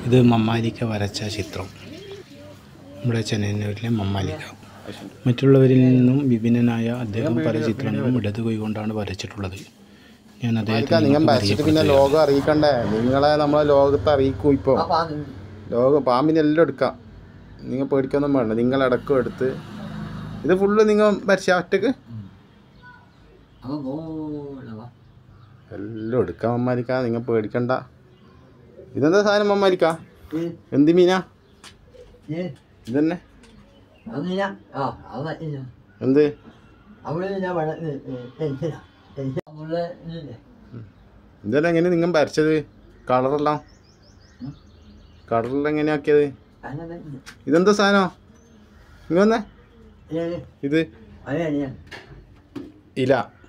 ഇത് മമ്മാലിക്ക വരച്ച ചിത്രം നമ്മുടെ ചെന്നൈയിലെ മമ്മാലിക്ക മറ്റുള്ളവരിൽ നിന്നും വിഭിന്നനായ അദ്ദേഹം പല ചിത്രങ്ങളും ഇടത് കൈകൊണ്ടാണ് വരച്ചിട്ടുള്ളത് ഞാൻ അദ്ദേഹത്തെ നിങ്ങൾ നിങ്ങൾക്ക് വരച്ചിട്ട് പിന്നെ പരിചയപ്പെടുത്തുകയാണ്. ലോകം അറിയിക്കണ്ടേ നിങ്ങളെ നമ്മളെ ലോകത്ത് അറിയിക്കും ഇപ്പോൾ ലോകം പാമ്പിനെ എല്ലാം എടുക്കാം നിങ്ങൾ പേടിക്കൊന്നും വേണ്ട നിങ്ങൾ ഇടക്കും എടുത്ത് ഇത് ഫുള്ള് നിങ്ങൾ വരച്ച ഒറ്റക്ക് എല്ലാം എടുക്കാം മമ്മാരിക്ക നിങ്ങൾ പേടിക്കണ്ട ഇതെന്താ സാധനം മമ്മാരിക്ക എന്ത് മീനാ ഇതന്നെ എന്ത് ഇതെല്ലാം എങ്ങനെ നിങ്ങൾ വരച്ചത് കളറെല്ലാം കളറെല്ലാം എങ്ങനെയാക്കിയത് ഇതെന്താ സാധനം ഇങ്ങ വന്നേ ഇത് ഇല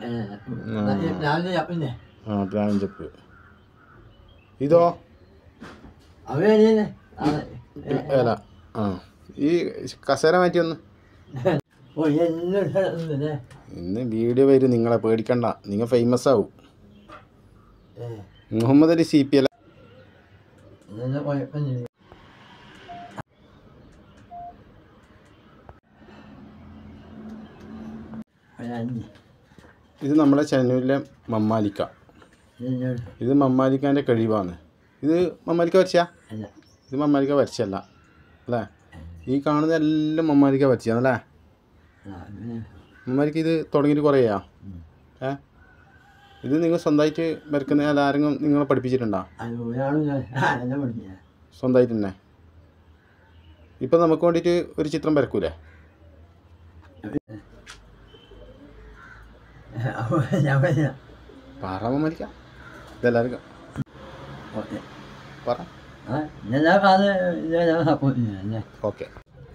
ആ പ്ലാവിൻ ചെപ്പ് ഇതോ ഇല ആ ഈ കസേര മാറ്റി ഒന്ന് ഇന്ന് വീഡിയോ വരും നിങ്ങളെ പേടിക്കണ്ട നിങ്ങൾ ഫേമസ് ആവും മുഹമ്മദ് അലി സി പി അല്ല ഇത് നമ്മളെ ചെന്നൈയിലെ മമ്മാലിക്ക ഇത് മമ്മാലിക്കാൻ്റെ കഴിവാണ് ഇത് മമ്മാലിക്ക വരച്ചാ ഇത് മമ്മാലിക്ക വരച്ചല്ല അല്ലേ ഈ കാണുന്ന എല്ലാം മമ്മാലിക്ക വരച്ചാന്നല്ലേ മമ്മാലിക്ക ഇത് തുടങ്ങിയിട്ട് കുറേയാ ഏ ഇത് നിങ്ങൾ സ്വന്തമായിട്ട് വരക്കുന്ന അല്ല ആരെങ്കിലും നിങ്ങളെ പഠിപ്പിച്ചിട്ടുണ്ടോ സ്വന്തമായിട്ട് തന്നെ ഇപ്പം നമുക്ക് വേണ്ടിയിട്ട് ഒരു ചിത്രം വരക്കൂലേ പറ മമ്മാലിക്ക ഇതെല്ലാവർക്കും പറ ഓക്കെ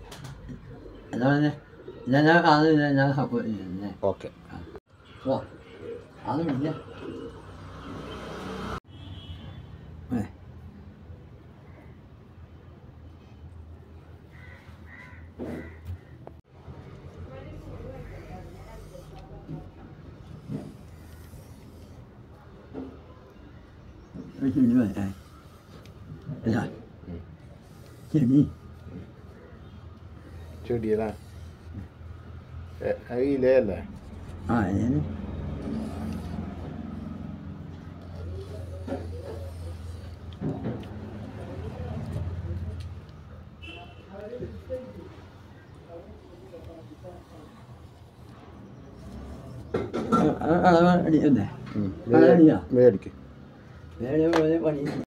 ഓക്കെ ചെടിയല്ലേ എ- അത് ഇലയല്ലേ അളവടിക്കണ്ടേ ഉം. അതറിയാ? മേടിക്ക് വേറെ പോലെ പണി